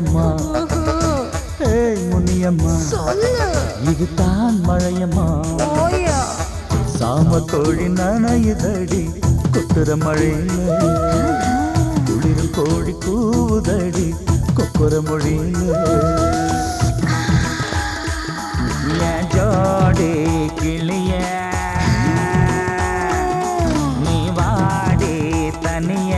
மழையம்மா ஓஹோ ஏய் முனியம்மா சொல்லு இதுதான் மழையம்மா ஓயா சாம கோழி நனையுதடி கொத்துற மழையில குளிரும் கோழி கூவுதடி கொக்குற மொழியில என் ஜோடி கிளிய நீ வாடி தனிய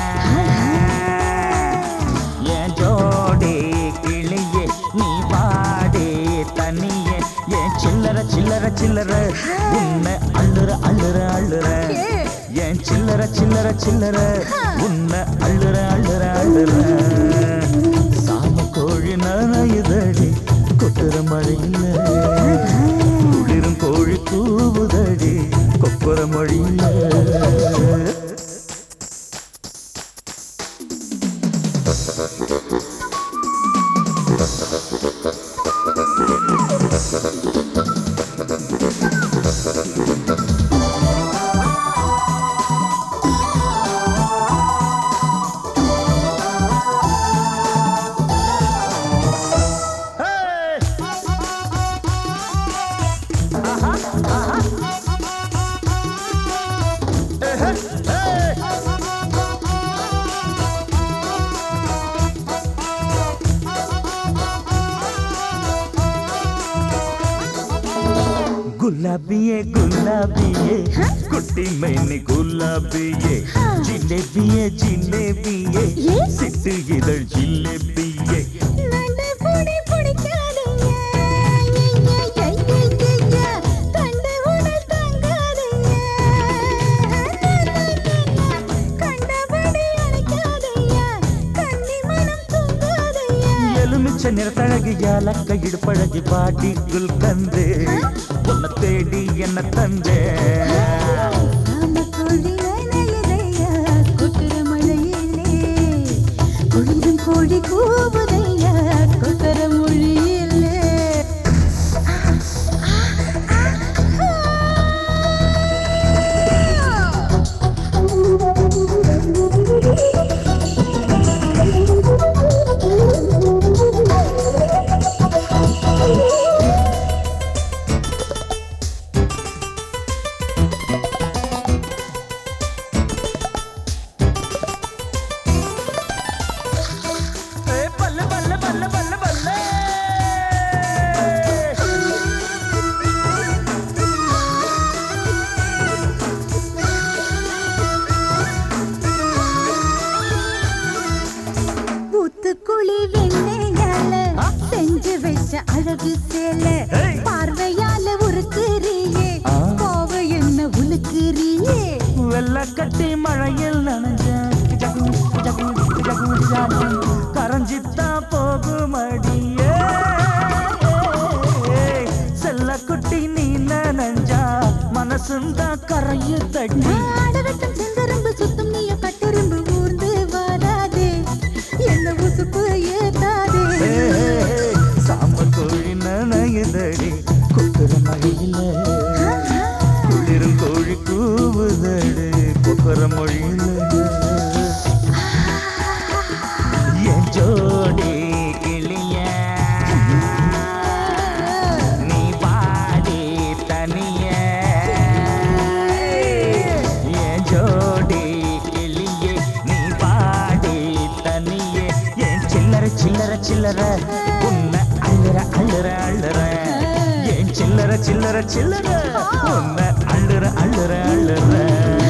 என் ஜோடி கிளியே நீ வாடி தனிய என் சில்லற சில்லற சில்லற உன்னை அள்ளுற அள்ளுற அள்ளுற என் சில்லற சில்லற சில்லற உன்னை அள்ளுற அள்ளுற அள்ளுற சாம கோழி நனையுதடி கொட்டுற மழையில குளிரும் கோழி கூவுதடி கொப்புற மொழியில ಗುಲಾಬಿಯೇ ಗುಲಾಬಿಯೇ ಕುಟ್ಟಿ ಮೇನೆ ಗುಲಾಬಿಯೇ ಜಿಲೇಬಿಯೇ ಜಿಲೇಬಿಯೇ ಸಿಟ್ಟು ಇದಳ್ ಜಿಲೇಬಿಯೇ நடபுடி பிடிக்காதீங்க ஐய, ஐய, ஐய, கண்டு உடல் தங்காதீங்க கண்டபடி அழைக்காதீங்க கன்னி மனம் தூங்காதீங்க எலுமிச்ச நிறத்தழகு யாலக்க இடுப்பழகி பாட்டி குல்கந்து உன்னை தேடி என்ன தந்தே ஆமக்கோழி நனையுதையா, கொட்டுற மழையிலே. குளிரும் கோழி கூவுதையா, கொட்டுற மொழியிலே. பல்ல பல்ல பல்ல பல்ல பல்ல ஊத்துக்குழி வெண்ணையால செஞ்சு வச்ச அழகு சேலை ஏய். பார்வையால உருக்குறியே ஆ. கோவை என்ன உலுக்குறியே வெள்ள கட்டி மழையில் நனைஞ்ச கரைஞ்சித்தான் போகுமடியே செல்ல குட்டி நீ நனைஞ்சா மனசுந்தான் கரைய தட்டி ஆடவட்டம் செங்கரும்பு சுத்தம் நீய கட்டெரும்பு ஊர்ந்து வராதே என்ன உசுப்பு ஏத்தாதே சாம கோழி நனையுதடி கொக்குற மழையில குளிரும் கோழி கூவுதடி கொக்குற மொழியில என் ஜோடி கிளிய நீ பாடி தனிய என் ஜோடி கிளியே நீ பாடி தனியே என் சில்லற சில்லற சில்லற உன்னை அள்ளுற அள்ளுற அள்ளுற என் சில்லற சில்லற சில்லற உன்னை அள்ளுற அள்ளுற அள்ளுற